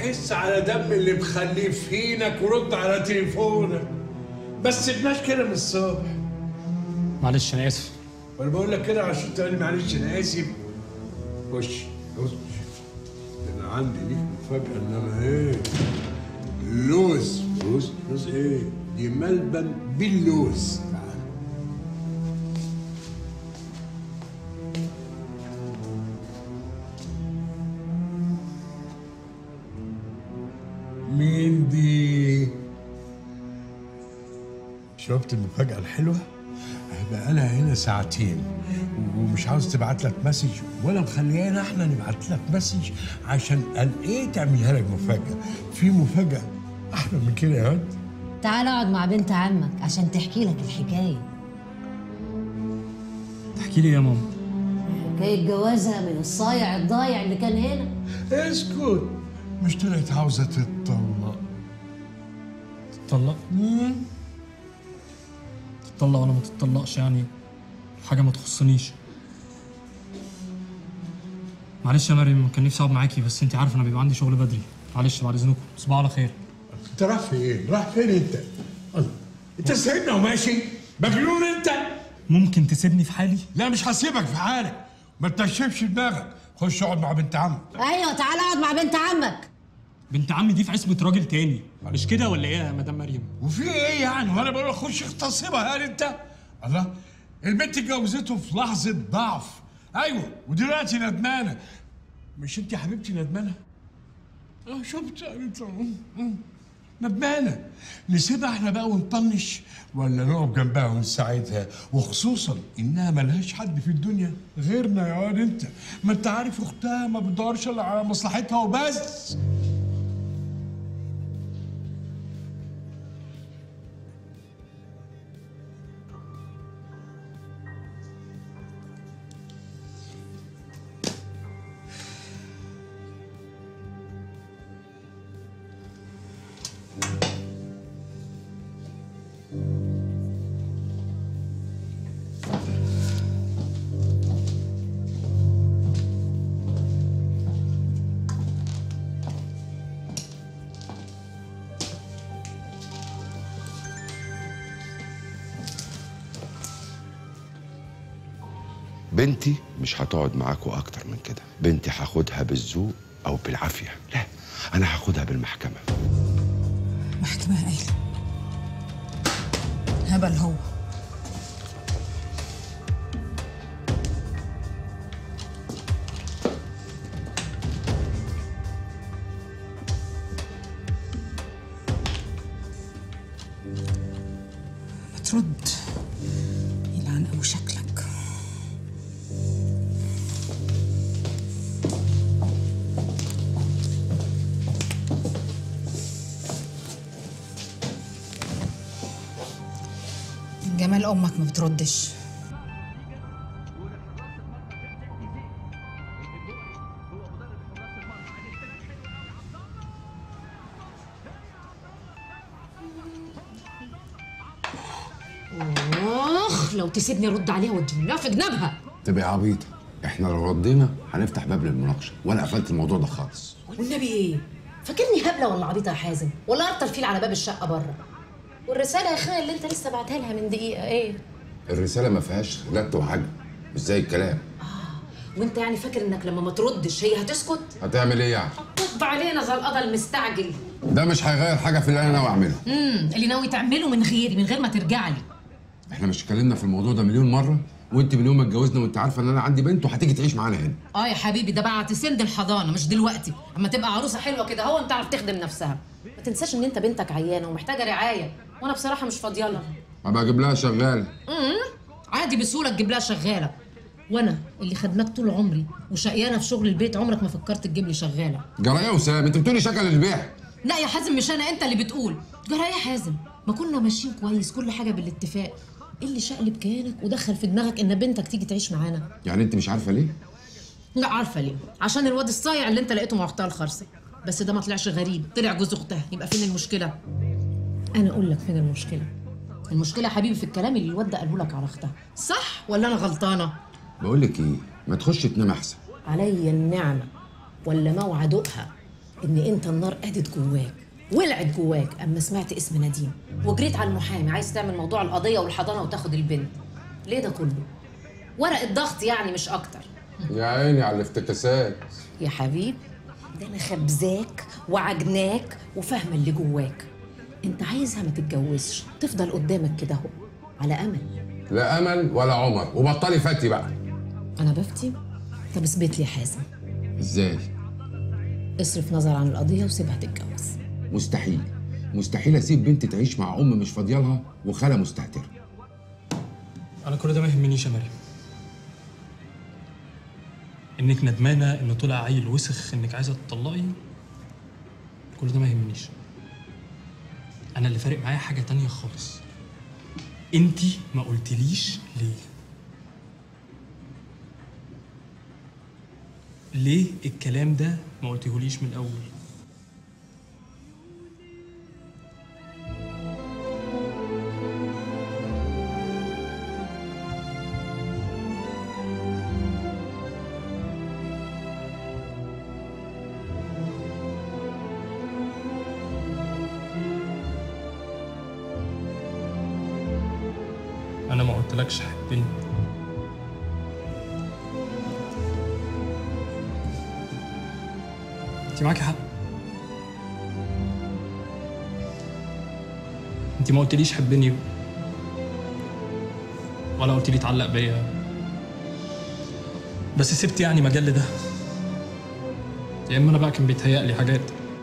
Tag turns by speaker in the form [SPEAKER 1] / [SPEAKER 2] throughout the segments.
[SPEAKER 1] حس على دم اللي مخليه في حينك ورد على تليفونك بس سيبناش كده من الصبح
[SPEAKER 2] معلش انا اسف
[SPEAKER 1] وانا بقول لك كده عشان تقول لي معلش انا اسف خش خش انا عندي ليك مفاجأة انما ايه لوز لوز لوز ايه دي ملبن باللوز تعال مين دي شفت المفاجأة الحلوة؟ بقى لها هنا ساعتين ومش عاوز تبعت لك مسج ولا مخليانا احنا نبعت لك مسج عشان قال ايه تعملها لك مفاجأة في مفاجأة احلى من كده يا واد
[SPEAKER 3] تعال اقعد مع بنت عمك عشان تحكي لك الحكايه
[SPEAKER 2] تحكي لي يا ماما
[SPEAKER 3] حكايه جوازها من الصايع الضايع اللي كان هنا
[SPEAKER 1] اسكت مش طلعت عاوزة تتطلق
[SPEAKER 2] تطلق تطلق ولا ما تتطلقش يعني حاجه ما تخصنيش معلش يا مريم كان نفسي اقعد معاكي بس انت عارفه انا بيبقى عندي شغل بدري معلش بعد اذنكم تصبحوا على خير
[SPEAKER 1] انت رايح فين؟ رايح فين انت؟ الله. انت سايبنا وماشي؟ مجنون انت؟
[SPEAKER 2] ممكن تسيبني في حالي
[SPEAKER 1] لا مش هسيبك في حالك ما تنشفش دماغك خش اقعد مع بنت عمك
[SPEAKER 3] ايوه تعال اقعد مع بنت عمك
[SPEAKER 2] بنت عمي دي في عصمه راجل تاني مش كده ولا ايه يا مدام مريم
[SPEAKER 1] وفي ايه يعني وانا بقول لك خش اغتصبها هل انت الله البنت اتجوزته في لحظه ضعف ايوه ودلوقتي ندمانه مش انت يا حبيبتي ندمانه اه شفت انت ندمانه نسيبها احنا بقى ونطنش ولا نقف جنبها ونساعدها وخصوصا انها ملهاش حد في الدنيا غيرنا يا واد انت ما انت عارف اختها ما بتدورش الا على مصلحتها وبس
[SPEAKER 4] بنتي مش هتقعد معاكوا اكتر من كده بنتي هاخدها بالذوق او بالعافيه لا انا هاخدها بالمحكمه
[SPEAKER 5] محكمة قايلة هبل هو ما ترد يلعن أبو شكلك من جمال أمك ما بتردش
[SPEAKER 3] اخ لو تسيبني ارد عليها واديها في جنبها
[SPEAKER 6] تبقى عبيطة احنا لو ردينا هنفتح باب للمناقشة وانا قفلت الموضوع ده خالص
[SPEAKER 3] والنبي ايه فاكرني هبله ولا عبيطه يا حازم ولا ارطل فيل على باب الشقه بره والرساله يا اخويا اللي انت لسه بعتها لها من دقيقه ايه
[SPEAKER 6] الرسالة ما فيهاش لت وحاجة مش زي الكلام
[SPEAKER 3] وانت يعني فاكر انك لما ما تردش هي هتسكت
[SPEAKER 6] هتعمل ايه يعني
[SPEAKER 3] طب علينا زي القضا المستعجل
[SPEAKER 6] ده مش هيغير حاجة في اللي انا ناوي اعمله
[SPEAKER 3] امم اللي ناوي تعمله من غيري من غير ما ترجع لي
[SPEAKER 6] احنا مش اتكلمنا في الموضوع ده مليون مرة وانت من يوم ما اتجوزنا وانت عارفة ان انا عندي بنت وهتيجي تعيش معانا هنا
[SPEAKER 3] اه يا حبيبي ده بعد سند الحضانه مش دلوقتي اما تبقى عروسه حلوه كده هو انت تعرف تخدم نفسها ما تنساش ان انت بنتك عيانه ومحتاجه رعايه وانا بصراحه مش فاضيه لها
[SPEAKER 6] هبقى اجيب لها شغال
[SPEAKER 3] عادي بسهوله تجيب لها شغاله وانا اللي خدمك طول عمري وشقيانه في شغل البيت عمرك ما فكرت تجيب لي شغاله
[SPEAKER 6] جرى ايه يا وسام انت بتقولي شكل البيع
[SPEAKER 3] لا يا حازم مش انا انت اللي بتقول جرى إيه يا حازم ما كنا ماشيين كويس كل حاجه بالاتفاق ايه اللي شقلب كيانك ودخل في دماغك ان بنتك تيجي تعيش معانا
[SPEAKER 6] يعني انت مش عارفة ليه
[SPEAKER 3] لا عارفه ليه عشان الواد الصايع اللي انت لقيته مع اختها الخرصه بس ده ما طلعش غريب طلع جوز اختها يبقى فين المشكله انا اقول لك فين المشكله المشكله يا حبيبي في الكلام اللي الواد ده قاله لك على اختها صح ولا انا غلطانه
[SPEAKER 6] بقول لك ايه ما تخش تنام احسن
[SPEAKER 3] عليا النعمه ولا موعدها ان انت النار قادت جواك ولعت جواك اما سمعت اسم نديم وجريت على المحامي عايز تعمل موضوع القضيه والحضانه وتاخد البنت ليه ده كله ورقه ضغط يعني مش اكتر
[SPEAKER 6] يا عيني على الافتكاسات
[SPEAKER 3] يا حبيب ده انا خبزاك وعجناك وفاهمه اللي جواك انت عايزها ما تتجوزش تفضل قدامك كده اهو على امل
[SPEAKER 6] لا امل ولا عمر وبطلي فتي بقى
[SPEAKER 3] انا بفتي طب اثبت لي يا حازم
[SPEAKER 6] ازاي
[SPEAKER 3] اصرف نظر عن القضيه وسيبها تتجوز
[SPEAKER 6] مستحيل مستحيل اسيب بنت تعيش مع ام مش فاضيه لها وخاله مستهتره
[SPEAKER 2] انا كل ده ما يهمنيش يا مريم انك ندمانه انه طلع عيل وسخ انك عايزه تطلقي كل ده ما يهمنيش انا اللي فارق معايا حاجه تانية خالص انتي ما قلتليش ليه ليه الكلام ده ما قلتهوليش من الاول انا ما قلتلكش حبني انت معاكي حق انت ما قلتليش حبني ولا قلتلي اتعلق بيا بس سبت يعني مجال لده يا اما انا بقى كان بيتهيألي حاجات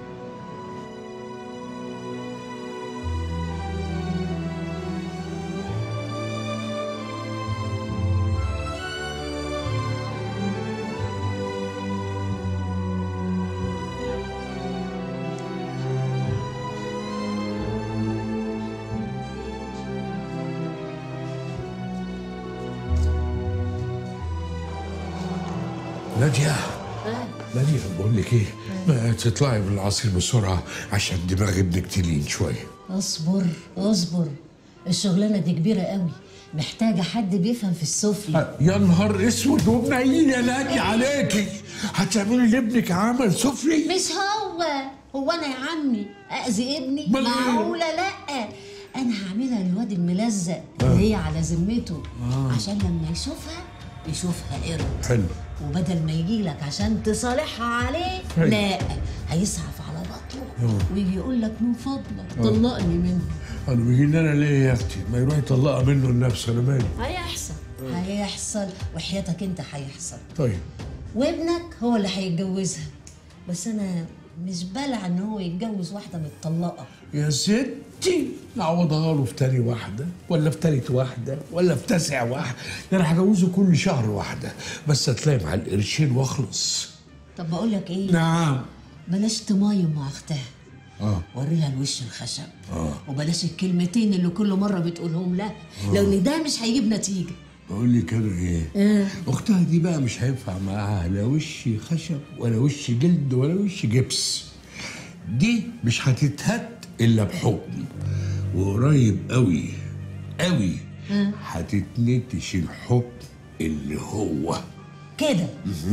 [SPEAKER 1] نادية نادية بقول لك ايه ما تطلعي من العصير بسرعة عشان دماغ ابنك تلين شوية
[SPEAKER 7] اصبر اصبر الشغلانه دي كبيره قوي محتاجه حد بيفهم في السفلي
[SPEAKER 1] يا نهار اسود ومنيل يا نادي عليكي هتعملي لابنك عمل سفلي
[SPEAKER 7] مش هو هو انا يا عمي اذي ابني
[SPEAKER 1] أمال إيه؟
[SPEAKER 7] معقوله لا انا هعملها للواد الملزق اللي هي على ذمته عشان لما يشوفها يشوفها قرد
[SPEAKER 1] حلو
[SPEAKER 7] وبدل ما يجي لك عشان تصالحها عليه
[SPEAKER 1] أيوة.
[SPEAKER 7] لا هيسعف على بطنه ويجي يقول لك من فضلك طلقني منه
[SPEAKER 1] انا بيجي لنا ليه يا اختي ما يروح يطلقها منه لنفسه انا مالي
[SPEAKER 7] هيحصل هيحصل وحياتك انت هيحصل
[SPEAKER 1] طيب
[SPEAKER 7] وابنك هو اللي هيتجوزها بس انا مش بلع ان هو يتجوز واحده متطلقه
[SPEAKER 1] يا ستي نعوضها له في تاني واحدة ولا في تالت واحدة ولا في تاسع واحدة ده انا هجوزه كل شهر واحدة بس هتلاقي مع القرشين واخلص
[SPEAKER 7] طب بقول لك ايه
[SPEAKER 1] نعم
[SPEAKER 7] بلاش تمايم مع اختها
[SPEAKER 1] اه
[SPEAKER 7] وريها الوش الخشب وبلاش الكلمتين اللي كل مره بتقولهم لها لان ده مش هيجيب نتيجه
[SPEAKER 1] بقول لك انا ايه اختها دي بقى مش هينفع معاها لا وش خشب ولا وش جلد ولا وش جبس دي مش هتتهت الا بحكم وقريب قوي قوي هتتنتش الحكم اللي هو
[SPEAKER 7] كده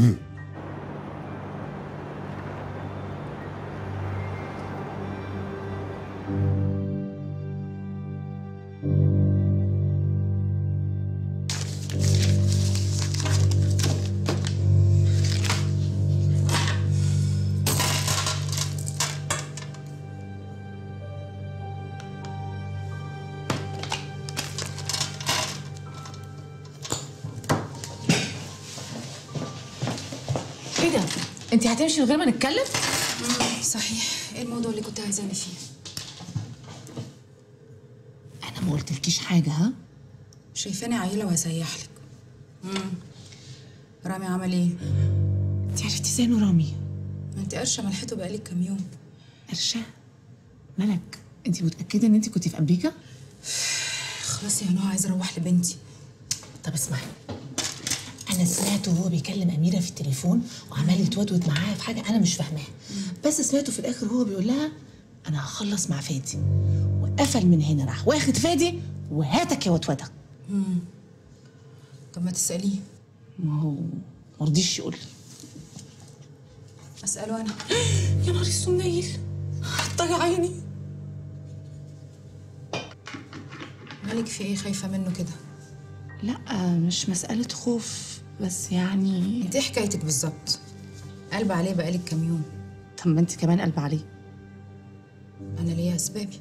[SPEAKER 5] ايه ده؟ انت هتمشي من غير ما نتكلم؟
[SPEAKER 8] صحيح ايه الموضوع اللي كنت عايزاني فيه
[SPEAKER 5] انا ما قلتلكيش حاجه ها؟
[SPEAKER 8] شايفاني عيله وهسيح لك امم رامي عمل ايه
[SPEAKER 5] انت عرفتي ازاي انه رامي؟
[SPEAKER 8] ما انت قرشه ملحته بقالك كام يوم
[SPEAKER 5] قرشه ملك انت متاكده ان انت كنتي في امريكا؟
[SPEAKER 8] خلاص يا نوع عايزه اروح لبنتي
[SPEAKER 5] طب اسمعي انا سمعته وهو بيكلم اميره في التليفون وعمال يتودود معاها في حاجه انا مش فاهماها بس سمعته في الاخر هو بيقول لها انا هخلص مع فادي وقفل من هنا راح واخد فادي وهاتك يا وتوده
[SPEAKER 8] طب ما تساليه
[SPEAKER 5] ما هو مرضيش يقول لي
[SPEAKER 8] اساله انا
[SPEAKER 5] يا نهار اسود نيل طيب عيني
[SPEAKER 8] مالك في ايه خايفه منه كده
[SPEAKER 5] لا مش مسألة خوف بس يعني
[SPEAKER 8] انت ايه حكايتك بالظبط قلب عليه بقالك كام يوم
[SPEAKER 5] طب ما انت كمان قلب عليه
[SPEAKER 8] انا ليا اسبابي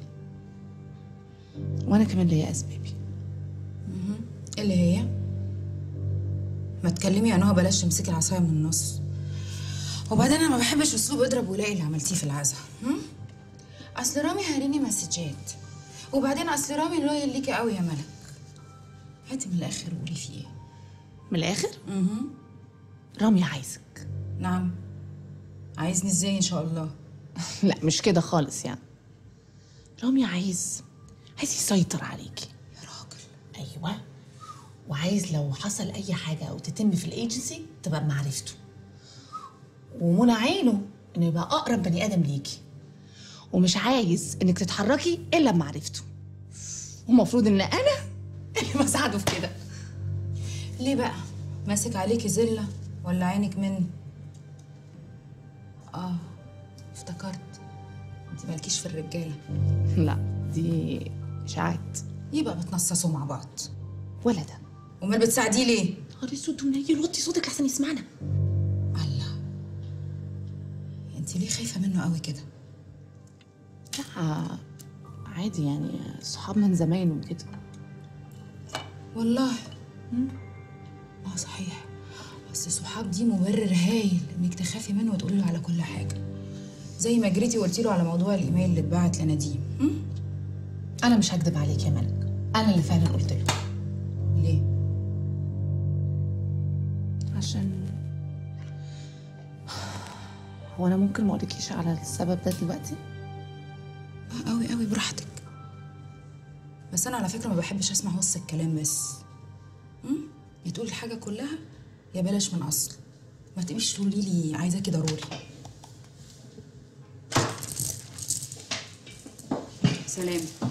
[SPEAKER 5] وانا كمان ليا اسبابي
[SPEAKER 8] إيه اللي هي ما تكلمي عن هو بلاش تمسكي العصايه من النص وبعدين انا ما بحبش اسلوب اضرب ولاقي اللي عملتيه في العزا هم؟ اصل رامي هاريني مسجات وبعدين اصل رامي لويال ليكي قوي يا ملك هاتي من الاخر وقولي فيه ايه
[SPEAKER 5] من الاخر رامي عايزك
[SPEAKER 8] نعم عايزني ازاي ان شاء الله
[SPEAKER 5] لا مش كده خالص يعني رامي عايز عايز يسيطر عليكي
[SPEAKER 8] يا راجل
[SPEAKER 5] ايوه وعايز لو حصل اي حاجه او تتم في الايجنسي تبقى بمعرفته ومنى عينه انه يبقى اقرب بني ادم ليكي ومش عايز انك تتحركي الا بمعرفته ومفروض ان انا اللي بساعده في كده
[SPEAKER 8] ليه بقى ماسك عليكي زله ولا عينك من اه افتكرت انت مالكيش في الرجاله
[SPEAKER 5] لا دي اشاعات
[SPEAKER 8] يبقى بتنصصوا مع بعض
[SPEAKER 5] ولا ده
[SPEAKER 8] امال بتساعديه ليه
[SPEAKER 5] نهار اسود ونيل وطي صوتك لحسن يسمعنا
[SPEAKER 8] الله انت ليه خايفه منه قوي كده
[SPEAKER 5] لا عادي يعني صحاب من زمان وكده
[SPEAKER 8] والله اه صحيح بس الصحاب دي مبرر هايل انك تخافي منه وتقولي له على كل حاجه زي ما جريتي وقلتي له على موضوع الايميل اللي اتبعت لنديم هم؟
[SPEAKER 5] انا مش هكدب عليك يا ملك انا اللي فعلا قلت له
[SPEAKER 8] ليه
[SPEAKER 5] عشان هو انا ممكن ما اقولكيش على السبب ده دلوقتي
[SPEAKER 8] اه قوي قوي براحتك بس انا على فكره ما بحبش اسمع وسط الكلام بس هم؟ يا تقولي الحاجه كلها يا بلاش من اصل ما تبقيش تقولي لي عايزاكي ضروري سلام